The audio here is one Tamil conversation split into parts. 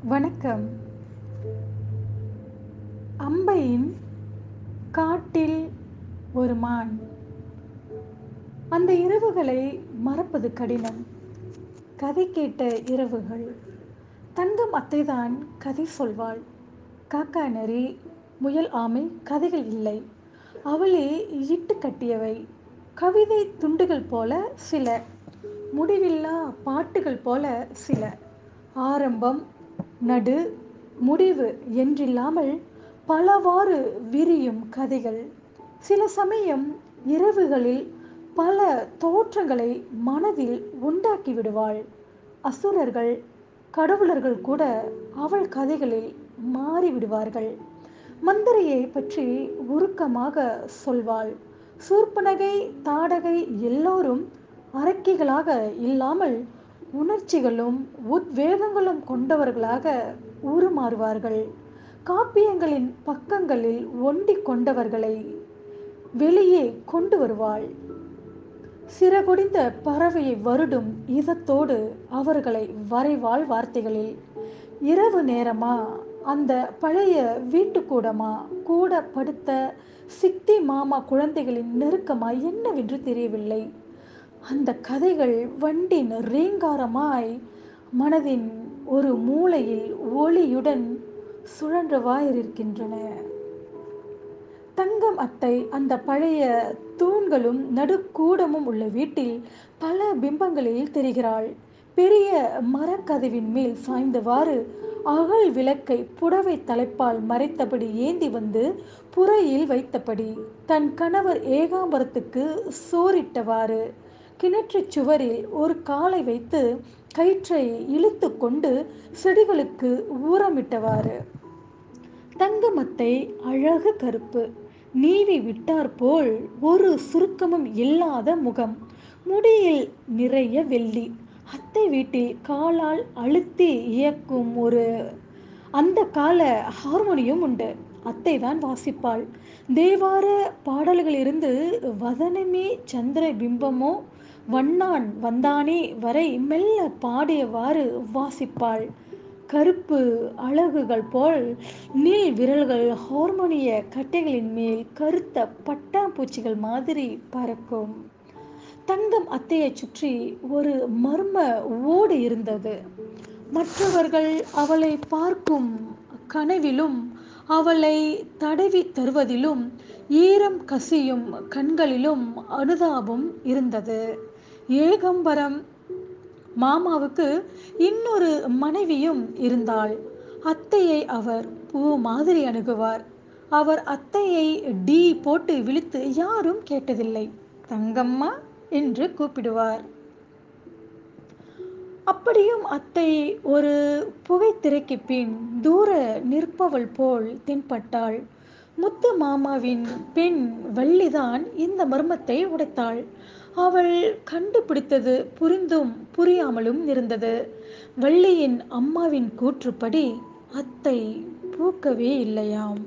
வணக்கம் அம்பையின் காட்டில் ஒரு மான் அந்த இரவுகளை மறப்பது கடினம் கதை கேட்ட இரவுகள் தங்கம் அத்தைதான் கதை சொல்வாள் காக்கா நரி முயல் ஆமை கதைகள் இல்லை அவளே இட்டு கட்டியவை கவிதை துண்டுகள் போல சில முடிவில்லா பாட்டுகள் போல சில ஆரம்பம் நடு முடிவு என்றில்லாமல் பலவாறு விரியும் கதைகள் சில சமயம் இரவுகளில் பல தோற்றங்களை மனதில் உண்டாக்கி விடுவாள் அசுரர்கள் கடவுளர்கள் கூட அவள் கதைகளில் மாறிவிடுவார்கள் மந்திரையை பற்றி உருக்கமாக சொல்வாள் சூர்பனகை தாடகை எல்லோரும் அரக்கிகளாக இல்லாமல் உணர்ச்சிகளும் உத்வேகங்களும் கொண்டவர்களாக உருமாறுவார்கள் காப்பியங்களின் பக்கங்களில் ஒண்டி கொண்டவர்களை வெளியே கொண்டு வருவாள் சிறகொடிந்த பறவையை வருடும் இதத்தோடு அவர்களை வரைவாள் வார்த்தைகளில் இரவு நேரமா அந்த பழைய வீட்டுக்கூடமா கூட படுத்த சித்தி மாமா குழந்தைகளின் நெருக்கமா என்னவென்று தெரியவில்லை அந்த கதைகள் வண்டின் ரீங்காரமாய் மனதின் ஒரு மூலையில் ஒளியுடன் சுழன்றவாயிருக்கின்றன தங்கம் அத்தை அந்த பழைய தூண்களும் நடுக்கூடமும் உள்ள வீட்டில் பல பிம்பங்களில் தெரிகிறாள் பெரிய மரக்கதவின் மேல் சாய்ந்தவாறு அகல் விளக்கை புடவை தலைப்பால் மறைத்தபடி ஏந்தி வந்து புறையில் வைத்தபடி தன் கணவர் ஏகாம்பரத்துக்கு சோறிட்டவாறு கிணற்றுச் சுவரில் ஒரு காலை வைத்து கயிற்றை இழுத்து கொண்டு செடிகளுக்கு ஊரமிட்டவாறு தங்கமத்தை அழகு கருப்பு நீவி விட்டாற்போல் ஒரு சுருக்கமும் இல்லாத முகம் முடியில் நிறைய வெள்ளி அத்தை வீட்டில் காலால் அழுத்தி இயக்கும் ஒரு அந்த கால ஹார்மோனியம் உண்டு அத்தை தான் வாசிப்பாள் தேவார பாடல்களிலிருந்து வதனமே சந்திர பிம்பமோ வண்ணான் வந்தானே வரை மெல்ல பாடியவாறு வாசிப்பாள் கருப்பு அழகுகள் போல் நீள் விரல்கள் ஹார்மோனிய கட்டைகளின் மேல் கருத்த பட்டாம்பூச்சிகள் மாதிரி பறக்கும் தங்கம் அத்தையை சுற்றி ஒரு மர்ம ஓடு இருந்தது மற்றவர்கள் அவளை பார்க்கும் கனவிலும் அவளை தடவி தருவதிலும் ஈரம் கசியும் கண்களிலும் அனுதாபம் இருந்தது ஏகம்பரம் மாமாவுக்கு இன்னொரு மனைவியும் இருந்தாள் அத்தையை அவர் பூ மாதிரி அணுகுவார் அவர் அத்தையை டீ போட்டு விழித்து யாரும் கேட்டதில்லை தங்கம்மா என்று கூப்பிடுவார் அப்படியும் அத்தை ஒரு புகைத்திரைக்கு பின் தூர நிற்பவள் போல் தென்பட்டாள் முத்து மாமாவின் பெண் வள்ளிதான் இந்த மர்மத்தை உடைத்தாள் அவள் கண்டுபிடித்தது புரிந்தும் புரியாமலும் இருந்தது வள்ளியின் அம்மாவின் கூற்றுப்படி அத்தை பூக்கவே இல்லையாம்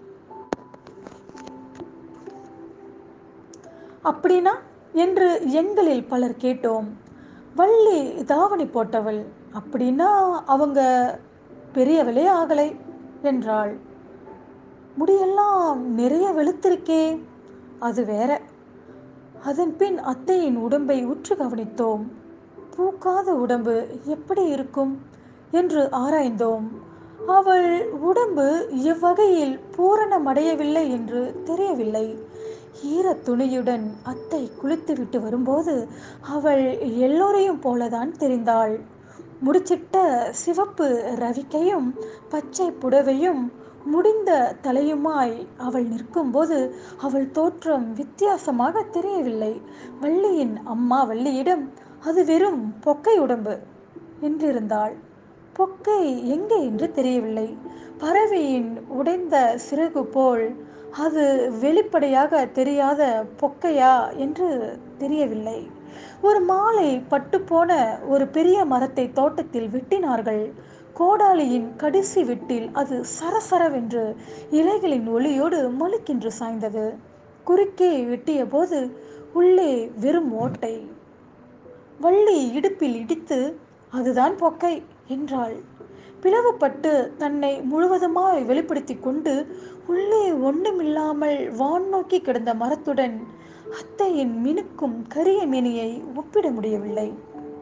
அப்படின்னா என்று எங்களில் பலர் கேட்டோம் வள்ளி தாவணி போட்டவள் அப்படின்னா அவங்க பெரியவளே ஆகலை என்றாள் முடியெல்லாம் நிறைய வெளுத்திருக்கே அது வேற அதன் பின் அத்தையின் உடம்பை உற்று கவனித்தோம் பூக்காத உடம்பு எப்படி இருக்கும் என்று ஆராய்ந்தோம் அவள் உடம்பு எவ்வகையில் பூரணமடையவில்லை என்று தெரியவில்லை ஈரத் துணியுடன் அத்தை குளித்துவிட்டு வரும்போது அவள் எல்லோரையும் போலதான் தெரிந்தாள் முடிச்சிட்ட சிவப்பு ரவிக்கையும் பச்சை புடவையும் முடிந்த தலையுமாய் அவள் நிற்கும்போது அவள் தோற்றம் வித்தியாசமாக தெரியவில்லை வள்ளியின் அம்மா வள்ளியிடம் அது வெறும் பொக்கை உடம்பு என்றிருந்தாள் பொக்கை எங்கே என்று தெரியவில்லை பறவையின் உடைந்த சிறகு போல் அது வெளிப்படையாக தெரியாத பொக்கையா என்று தெரியவில்லை ஒரு மாலை பட்டுப்போன ஒரு பெரிய மரத்தை தோட்டத்தில் வெட்டினார்கள் கோடாலியின் கடைசி வெட்டில் அது சரசரவென்று இலைகளின் ஒளியோடு மழுக்கென்று சாய்ந்தது குறுக்கே வெட்டிய போது உள்ளே வெறும் ஓட்டை வள்ளி இடுப்பில் இடித்து அதுதான் பொக்கை என்றாள் பிளவுபட்டு தன்னை முழுவதுமாய் வெளிப்படுத்தி கொண்டு உள்ளே ஒன்றுமில்லாமல் வான் நோக்கி கிடந்த மரத்துடன் அத்தையின் மினுக்கும் கரிய மேனியை ஒப்பிட முடியவில்லை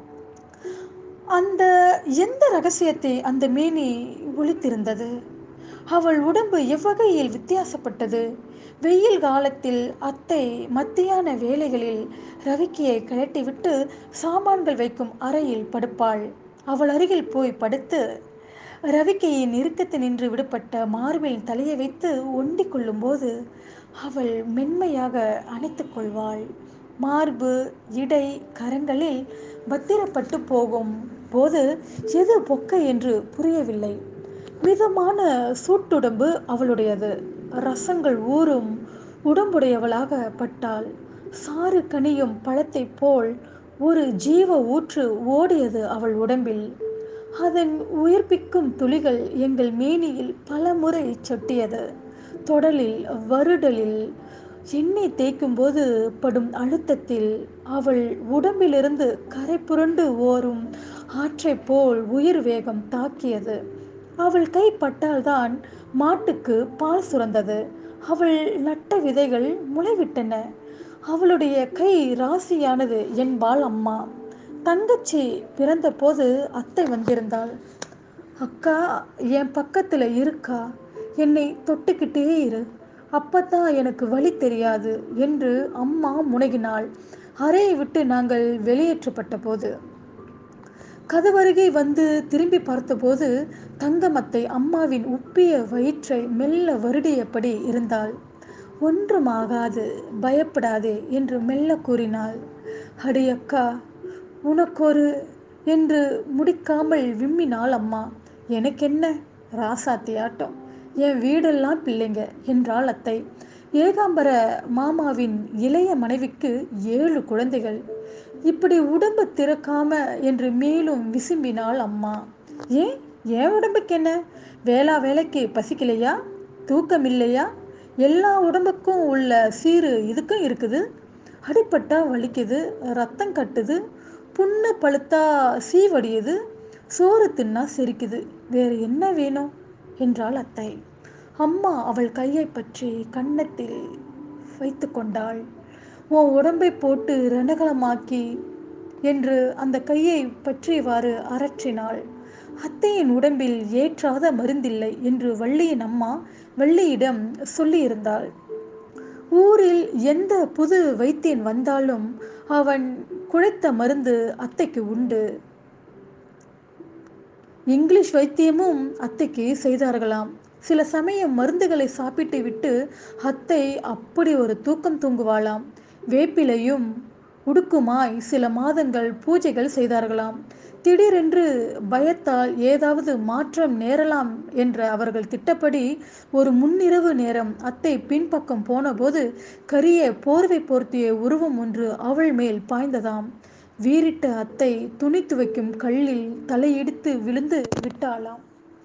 அந்த எந்த ரகசியத்தை அந்த மேனி ஒளித்திருந்தது அவள் உடம்பு எவ்வகையில் வித்தியாசப்பட்டது வெயில் காலத்தில் அத்தை மத்தியான வேளைகளில் ரவிக்கியை கழட்டிவிட்டு சாமான்கள் வைக்கும் அறையில் படுப்பாள் அவள் அருகில் போய் படுத்து ரவிக்கையின் இறுக்கத்தினின்று விடுபட்ட மார்பில் தலையை வைத்து ஒண்டிக் கொள்ளும்போது அவள் மென்மையாக அணைத்துக் கொள்வாள் மார்பு இடை கரங்களில் பத்திரப்பட்டு போகும் போது எது பொக்கை என்று புரியவில்லை மிதமான சூட்டுடம்பு அவளுடையது ரசங்கள் ஊறும் உடம்புடையவளாக பட்டாள் சாறு கனியும் பழத்தைப் போல் ஒரு ஜீவ ஊற்று ஓடியது அவள் உடம்பில் அதன் உயிர்ப்பிக்கும் துளிகள் எங்கள் மேனியில் பலமுறை சொட்டியது தொடலில் வருடலில் எண்ணெய் தேய்க்கும்போது படும் அழுத்தத்தில் அவள் உடம்பிலிருந்து கரை புரண்டு ஓரும் ஆற்றைப் போல் உயிர் வேகம் தாக்கியது அவள் கை பட்டால்தான் மாட்டுக்கு பால் சுரந்தது அவள் நட்ட விதைகள் முளைவிட்டன அவளுடைய கை ராசியானது என்பாள் அம்மா தங்கச்சி பிறந்தபோது அத்தை வந்திருந்தாள் அக்கா என் பக்கத்தில் இருக்கா என்னை தொட்டுக்கிட்டே இரு அப்பத்தான் எனக்கு வழி தெரியாது என்று அம்மா முனகினாள் அறையை விட்டு நாங்கள் வெளியேற்றப்பட்ட போது கதவருகே வந்து திரும்பி பார்த்தபோது தங்கமத்தை அம்மாவின் உப்பிய வயிற்றை மெல்ல வருடியபடி இருந்தாள் ஒன்றுமாகாது பயப்படாதே என்று மெல்ல கூறினாள் அடி அக்கா உனக்கொரு என்று முடிக்காமல் விம்மினாள் அம்மா எனக்கென்ன ராசாத்தி ஆட்டம் என் வீடெல்லாம் பிள்ளைங்க என்றாள் அத்தை ஏகாம்பர மாமாவின் இளைய மனைவிக்கு ஏழு குழந்தைகள் இப்படி உடம்பு திறக்காம என்று மேலும் விசும்பினாள் அம்மா ஏன் என் உடம்புக்கு என்ன வேளா வேலைக்கு பசிக்கலையா தூக்கம் இல்லையா எல்லா உடம்புக்கும் உள்ள சீரு இதுக்கும் இருக்குது அடிப்பட்டா வலிக்குது ரத்தம் கட்டுது புண்ணு பழுத்தா சீவடியுது சோறு தின்னா செரிக்குது வேறு என்ன வேணும் என்றாள் அத்தை அம்மா அவள் கையை பற்றி கன்னத்தில் வைத்து கொண்டாள் உன் உடம்பை போட்டு ரணகலமாக்கி என்று அந்த கையை பற்றியவாறு அரற்றினாள் அத்தையின் உடம்பில் ஏற்றாத மருந்தில்லை என்று வள்ளியின் அம்மா வள்ளியிடம் சொல்லியிருந்தாள் ஊரில் எந்த புது வைத்தியன் வந்தாலும் அவன் குழைத்த மருந்து அத்தைக்கு உண்டு இங்கிலீஷ் வைத்தியமும் அத்தைக்கு செய்தார்களாம் சில சமயம் மருந்துகளை சாப்பிட்டு விட்டு அத்தை அப்படி ஒரு தூக்கம் தூங்குவாளாம் வேப்பிலையும் உடுக்குமாய் சில மாதங்கள் பூஜைகள் செய்தார்களாம் திடீரென்று பயத்தால் ஏதாவது மாற்றம் நேரலாம் என்ற அவர்கள் திட்டப்படி ஒரு முன்னிரவு நேரம் அத்தை பின்பக்கம் போனபோது கரிய போர்வை போர்த்திய உருவம் ஒன்று அவள் மேல் பாய்ந்ததாம் வீறிட்ட அத்தை துணி துவைக்கும் கல்லில் தலையிடித்து விழுந்து விட்டாளாம்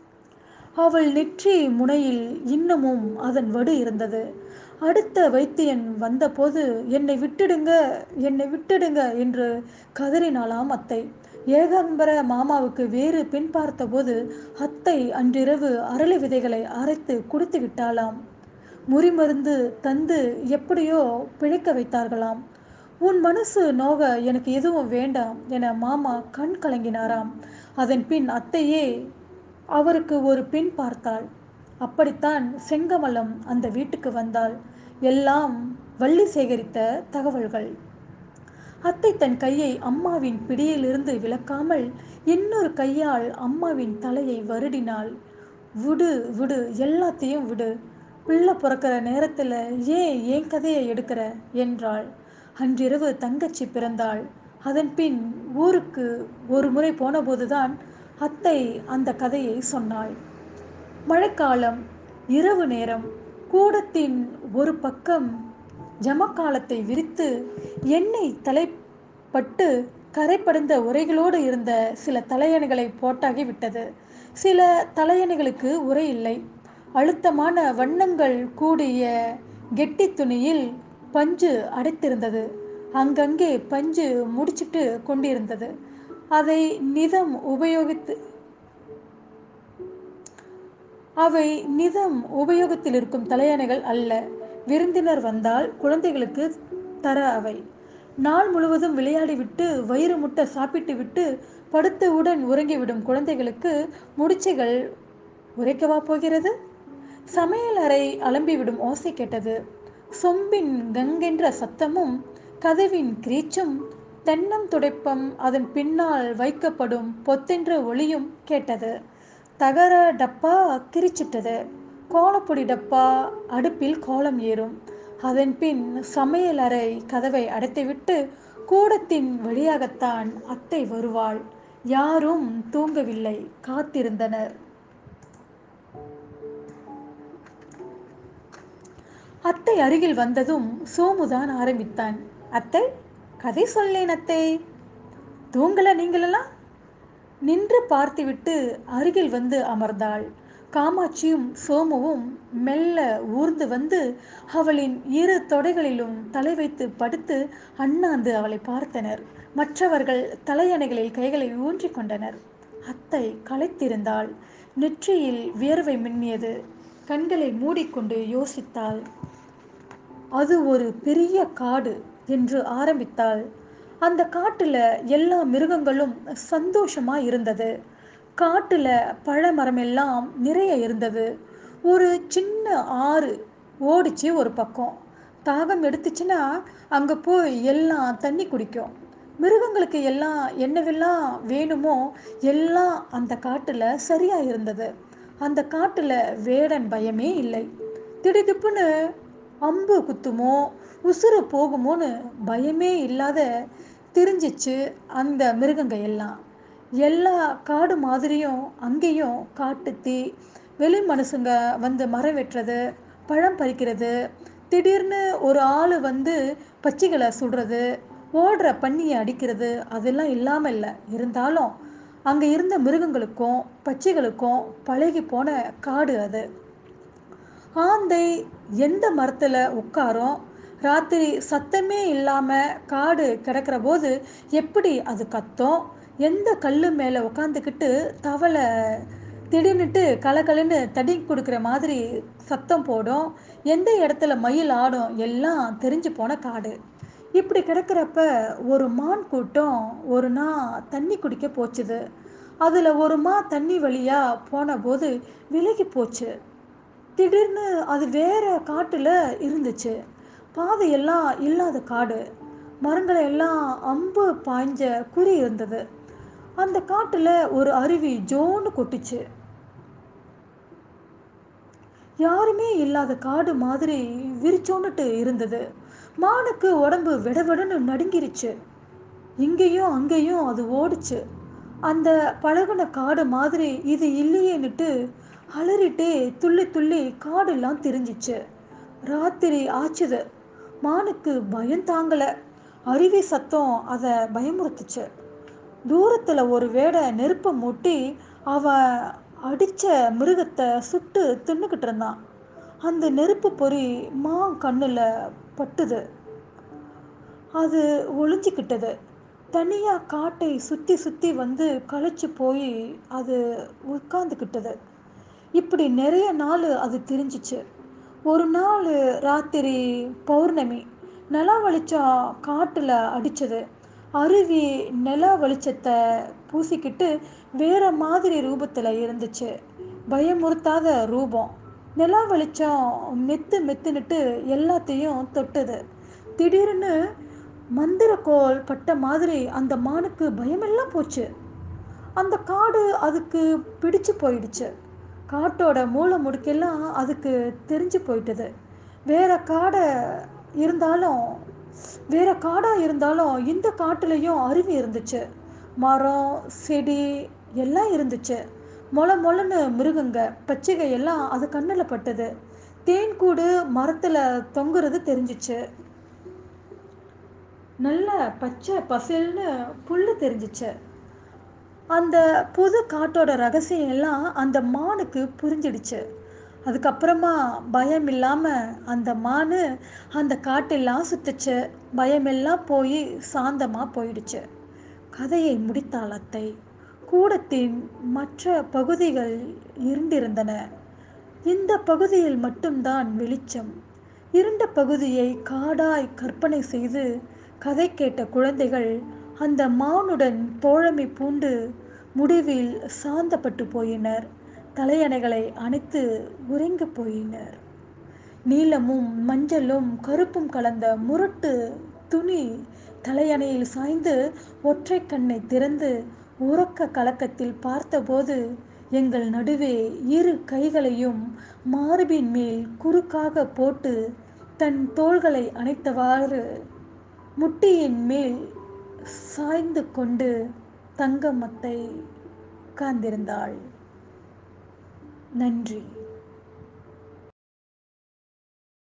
அவள் நெற்றி முனையில் இன்னமும் அதன் வடு இருந்தது அடுத்த வைத்தியன் வந்தபோது என்னை விட்டுடுங்க என்னை விட்டுடுங்க என்று கதறினாளாம் அத்தை ஏகாம்பர மாமாவுக்கு வேறு பெண் பார்த்தபோது அத்தை அன்றிரவு அரளி விதைகளை அரைத்து குடித்து விட்டாளாம் முறிமருந்து தந்து எப்படியோ பிழைக்க வைத்தார்களாம் உன் மனசு நோக எனக்கு எதுவும் வேண்டாம் என மாமா கண் கலங்கினாராம் அதன் பின் அத்தையே அவருக்கு ஒரு பெண் பார்த்தாள் அப்படித்தான் செங்கமலம் அந்த வீட்டுக்கு வந்தாள் எல்லாம் வள்ளி சேகரித்த தகவல்கள் அத்தை தன் கையை அம்மாவின் பிடியிலிருந்து விலக்காமல் இன்னொரு கையால் அம்மாவின் தலையை வருடினாள் விடு விடு எல்லாத்தையும் விடு பிள்ளை பிறக்கிற நேரத்தில் ஏன் ஏன் கதையை எடுக்கிற என்றாள் அன்றிரவு தங்கச்சி பிறந்தாள் அதன் பின் ஊருக்கு ஒரு முறை போனபோதுதான் அத்தை அந்த கதையை சொன்னாள் மழைக்காலம் இரவு நேரம் கூடத்தின் ஒரு பக்கம் ஜமக்காலத்தை விரித்து எண்ணெய் தலைப்பட்டு கரைப்படுந்த உரைகளோடு இருந்த சில தலையணைகளை போட்டாகி விட்டது சில தலையணைகளுக்கு உரை இல்லை அழுத்தமான வண்ணங்கள் கூடிய கெட்டி துணியில் பஞ்சு அடைத்திருந்தது அங்கங்கே பஞ்சு முடிச்சிட்டு கொண்டிருந்தது அதை நிதம் உபயோகித்து அவை நிதம் உபயோகத்தில் இருக்கும் தலையணைகள் அல்ல விருந்தினர் வந்தால் குழந்தைகளுக்கு தர அவை நாள் முழுவதும் விளையாடிவிட்டு வயிறு முட்டை சாப்பிட்டு விட்டு படுத்தவுடன் உறங்கிவிடும் குழந்தைகளுக்கு முடிச்சுகள் உரைக்கவா போகிறது சமையல் அறை அலம்பிவிடும் ஓசை கேட்டது சொம்பின் கங்கென்ற சத்தமும் கதவின் கிரீச்சும் தென்னம் துடைப்பம் அதன் பின்னால் வைக்கப்படும் பொத்தென்ற ஒளியும் கேட்டது தகர டப்பா கிரிச்சிட்டது கோலப்பொடி டப்பா அடுப்பில் கோலம் ஏறும் அதன் பின் சமையல் அறை கதவை அடைத்துவிட்டு கூடத்தின் வழியாகத்தான் அத்தை வருவாள் யாரும் தூங்கவில்லை காத்திருந்தனர் அத்தை அருகில் வந்ததும் சோமுதான் ஆரம்பித்தான் அத்தை கதை சொல்லேன் அத்தை தூங்கல நீங்களெல்லாம் நின்று பார்த்துவிட்டு அருகில் வந்து அமர்ந்தாள் காமாட்சியும் சோமுவும் மெல்ல ஊர்ந்து வந்து அவளின் இரு தொடைகளிலும் தலை வைத்து படுத்து அண்ணாந்து அவளை பார்த்தனர் மற்றவர்கள் தலையணைகளில் கைகளை ஊன்றி கொண்டனர் அத்தை களைத்திருந்தாள் நெற்றியில் வியர்வை மின்னியது கண்களை மூடிக்கொண்டு யோசித்தாள் அது ஒரு பெரிய காடு என்று ஆரம்பித்தாள் அந்த காட்டுல எல்லா மிருகங்களும் சந்தோஷமா இருந்தது காட்டுல பழமரமெல்லாம் நிறைய இருந்தது ஒரு சின்ன ஆறு ஓடிச்சு ஒரு பக்கம் தாகம் எடுத்துச்சுன்னா அங்கே போய் எல்லாம் தண்ணி குடிக்கும் மிருகங்களுக்கு எல்லாம் என்னவெல்லாம் வேணுமோ எல்லாம் அந்த காட்டில் சரியாக இருந்தது அந்த காட்டில் வேடன் பயமே இல்லை திடுதிப்புன்னு அம்பு குத்துமோ உசுறு போகுமோன்னு பயமே இல்லாத திரிஞ்சிச்சு அந்த மிருகங்க எல்லாம் எல்லா காடு மாதிரியும் அங்கேயும் காட்டு தீ வெளி மனுஷங்க வந்து மரம் வெட்டுறது பழம் பறிக்கிறது திடீர்னு ஒரு ஆள் வந்து பச்சிகளை சுடுறது ஓடுற பன்னியை அடிக்கிறது அதெல்லாம் இல்லாமல் இல்லை இருந்தாலும் அங்கே இருந்த மிருகங்களுக்கும் பச்சைகளுக்கும் பழகி போன காடு அது ஆந்தை எந்த மரத்தில் உட்காரும் ராத்திரி சத்தமே இல்லாமல் காடு கிடக்கிற போது எப்படி அது கத்தும் எந்த கல் மேலே உட்காந்துக்கிட்டு தவளை திடீர்னுட்டு கலகலன்னு தடி கொடுக்குற மாதிரி சத்தம் போடும் எந்த இடத்துல மயில் ஆடும் எல்லாம் தெரிஞ்சு போன காடு இப்படி கிடக்கிறப்ப ஒரு மான் கூட்டம் ஒரு நாள் தண்ணி குடிக்க போச்சுது அதில் ஒரு மா தண்ணி வழியாக போன போது விலகி போச்சு திடீர்னு அது வேற காட்டில் இருந்துச்சு பாதையெல்லாம் இல்லாத காடு மரங்களை எல்லாம் அம்பு பாய்ஞ்ச குறி இருந்தது அந்த காட்டில் ஒரு அருவி ஜோன்னு கொட்டுச்சு யாருமே இல்லாத காடு மாதிரி விரிச்சோன்னுட்டு இருந்தது மானுக்கு உடம்பு விடவிடன்னு நடுங்கிருச்சு இங்கேயும் அங்கேயும் அது ஓடுச்சு அந்த பழகுன காடு மாதிரி இது இல்லையேன்னுட்டு அலறிட்டே துள்ளி துள்ளி காடெல்லாம் திரிஞ்சிச்சு ராத்திரி ஆச்சுது மானுக்கு பயம் தாங்கலை அருவி சத்தம் அதை பயமுறுத்துச்சு தூரத்தில் ஒரு வேடை நெருப்பை மூட்டி அவன் அடித்த மிருகத்தை சுட்டு தின்னுக்கிட்டு இருந்தான் அந்த நெருப்பு பொறி மா கண்ணில் பட்டுது அது ஒளிஞ்சிக்கிட்டது தனியாக காட்டை சுற்றி சுற்றி வந்து களைச்சி போய் அது உட்காந்துக்கிட்டது இப்படி நிறைய நாள் அது திரிஞ்சிச்சு ஒரு நாள் ராத்திரி பௌர்ணமி நில வெளிச்சம் காட்டில் அடித்தது அருவி நில வெளிச்சத்தை பூசிக்கிட்டு வேற மாதிரி ரூபத்தில் இருந்துச்சு பயமுறுத்தாத ரூபம் நிலா வெளிச்சம் மெத்து மெத்துனுட்டு எல்லாத்தையும் தொட்டுது திடீர்னு மந்திரக்கோள் பட்ட மாதிரி அந்த மானுக்கு பயமெல்லாம் போச்சு அந்த காடு அதுக்கு பிடிச்சு போயிடுச்சு காட்டோட மூளை முடுக்கெல்லாம் அதுக்கு தெரிஞ்சு போயிட்டது வேற காடை இருந்தாலும் வேற காடாக இருந்தாலும் இந்த காட்டுலேயும் அருவி இருந்துச்சு மரம் செடி எல்லாம் இருந்துச்சு மொள மொளன்னு மிருகங்க பச்சிகை எல்லாம் அது கண்ணில் பட்டது தேன் கூடு மரத்தில் தொங்குறது தெரிஞ்சிச்சு நல்ல பச்சை பசேல்னு புல் தெரிஞ்சிச்சு அந்த புது காட்டோட ரகசியம் எல்லாம் அந்த மானுக்கு புரிஞ்சிடுச்சு அதுக்கப்புறமா பயம் இல்லாமல் அந்த மானு அந்த காட்டெல்லாம் சுத்துச்சு பயமெல்லாம் போய் சாந்தமாக போயிடுச்சு கதையை முடித்தாள் அத்தை கூடத்தின் மற்ற பகுதிகள் இருண்டிருந்தன இந்த பகுதியில் மட்டும்தான் வெளிச்சம் இருண்ட பகுதியை காடாய் கற்பனை செய்து கதை கேட்ட குழந்தைகள் அந்த மானுடன் தோழமை பூண்டு முடிவில் சாந்தப்பட்டு போயினர் தலையணைகளை அணைத்து உறங்கி போயினர் நீலமும் மஞ்சளும் கருப்பும் கலந்த முரட்டு துணி தலையணையில் சாய்ந்து ஒற்றை கண்ணை திறந்து உறக்க கலக்கத்தில் பார்த்தபோது எங்கள் நடுவே இரு கைகளையும் மார்பின் மேல் குறுக்காக போட்டு தன் தோள்களை அணைத்தவாறு முட்டியின் மேல் சாய்ந்து கொண்டு தங்கமத்தை உட்கார்ந்திருந்தாள் நன்றி